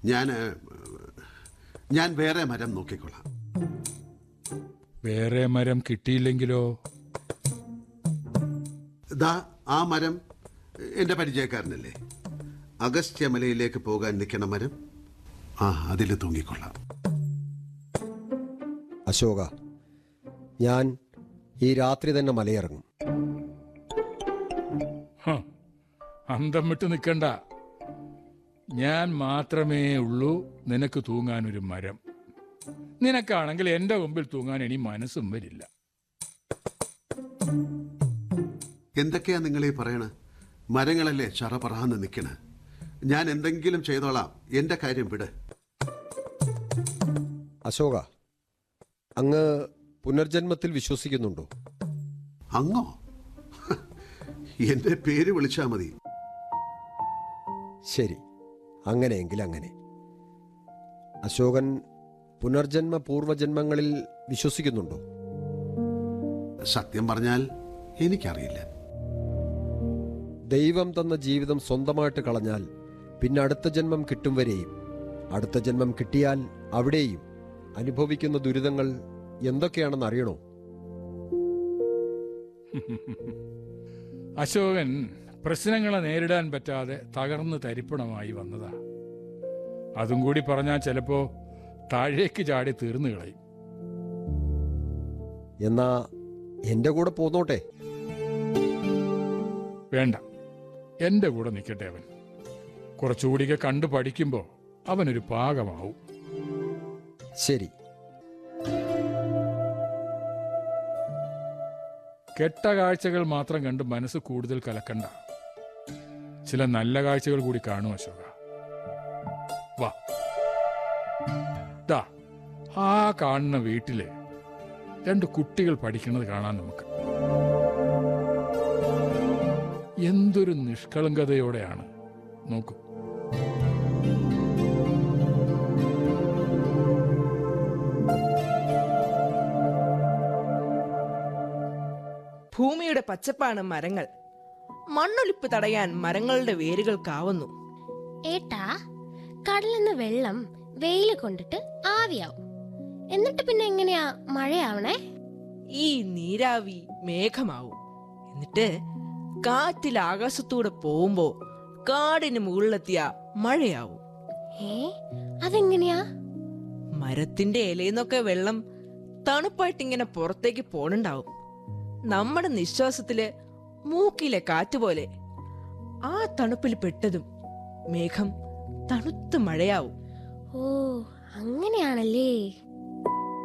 ഞാൻ ഏഹ്, ഞാൻ വേറെ മരം നോക്കിക്കൊള്ളാം വേറെ മരം കിട്ടിയില്ലെങ്കിലോ ദാ ആ മരം എൻ്റെ പരിചയക്കാരനല്ലേ അഗസ്ത്യമലയിലേക്ക് പോകാൻ നിൽക്കണ മരം ആ അതിൽ തൂങ്ങിക്കൊള്ളാം അശോക ഞാൻ ഈ രാത്രി തന്നെ മലയിറങ്ങും ഹ, അന്തം വിട്ട് നിൽക്കണ്ട ഞാൻ മാത്രമേ ഉള്ളൂ നിനക്ക് തൂങ്ങാൻ ഒരു മരം നിനക്കാണെങ്കിൽ എന്റെ മുമ്പിൽ തൂങ്ങാൻ ഇനി മനസ്സും വരില്ല എന്തൊക്കെയാ നിങ്ങൾ ഈ പറയണ മരങ്ങളല്ലേ ചറപറാന്ന് നിൽക്കണ ഞാൻ എന്തെങ്കിലും ചെയ്തോളാം എൻ്റെ കാര്യം വിട് അശോക അങ്ങ് പുനർജന്മത്തിൽ വിശ്വസിക്കുന്നുണ്ടോ അങ്ങോ എൻ്റെ പേര് വിളിച്ചാൽ മതി ശരി അങ്ങനെയെങ്കിൽ അങ്ങനെ അശോകൻ പുനർജന്മ പൂർവജന്മങ്ങളിൽ വിശ്വസിക്കുന്നുണ്ടോ സത്യം പറഞ്ഞാൽ എനിക്കറിയില്ല ദൈവം തന്ന ജീവിതം സ്വന്തമായിട്ട് കളഞ്ഞാൽ പിന്നെ അടുത്ത ജന്മം കിട്ടും വരെയും അടുത്ത ജന്മം കിട്ടിയാൽ അവിടെയും അനുഭവിക്കുന്ന ദുരിതങ്ങൾ എന്തൊക്കെയാണെന്ന് അറിയണോ അശോകൻ പ്രശ്നങ്ങളെ നേരിടാൻ പറ്റാതെ തകർന്ന് തരിപ്പണമായി വന്നതാ അതും കൂടി പറഞ്ഞാൽ ചിലപ്പോ താഴേക്ക് ചാടി തീർന്നു കളയും എന്നാ എന്റെ കൂടെ പോന്നോട്ടെ വേണ്ട എന്റെ കൂടെ നിൽക്കട്ടെ അവൻ കുറച്ചുകൂടിയൊക്കെ കണ്ടു പഠിക്കുമ്പോൾ അവനൊരു പാകമാവും ശരി കെട്ട കാഴ്ചകൾ മാത്രം കണ്ട് മനസ്സ് കൂടുതൽ കലക്കണ്ട ചില നല്ല കാഴ്ചകൾ കൂടി കാണും അശോക വാ ദാ ആ കാണുന്ന വീട്ടിലെ രണ്ട് കുട്ടികൾ പഠിക്കുന്നത് കാണാൻ നമുക്ക് എന്തൊരു നിഷ്കളങ്കതയോടെയാണ് നോക്കൂ ഭൂമിയുടെ പച്ചപ്പാണ് മരങ്ങൾ മണ്ണൊലിപ്പ് തടയാൻ മരങ്ങളുടെ വേരുകൾക്കാവുന്നു ഏട്ടാ കടലിന്ന് വെള്ളം വെയില് കൊണ്ടിട്ട് ആവിയാവും എന്നിട്ട് പിന്നെ എങ്ങനെയാ മഴയാവണേ ഈ നീരാവി മേഘമാവും എന്നിട്ട് കാറ്റിൽ ആകാശത്തൂടെ പോകുമ്പോ കാടിന് മുകളിലെത്തിയ മഴയാവും ഏ അതെങ്ങനെയാ മരത്തിന്റെ ഇലയിന്നൊക്കെ വെള്ളം തണുപ്പായിട്ടിങ്ങനെ പുറത്തേക്ക് പോണുണ്ടാവും നമ്മുടെ നിശ്വാസത്തില് മൂക്കിലെ കാറ്റ് പോലെ ആ തണുപ്പിൽ പെട്ടതും മേഘം തണുത്ത മഴയാവും ഓ അങ്ങനെയാണല്ലേ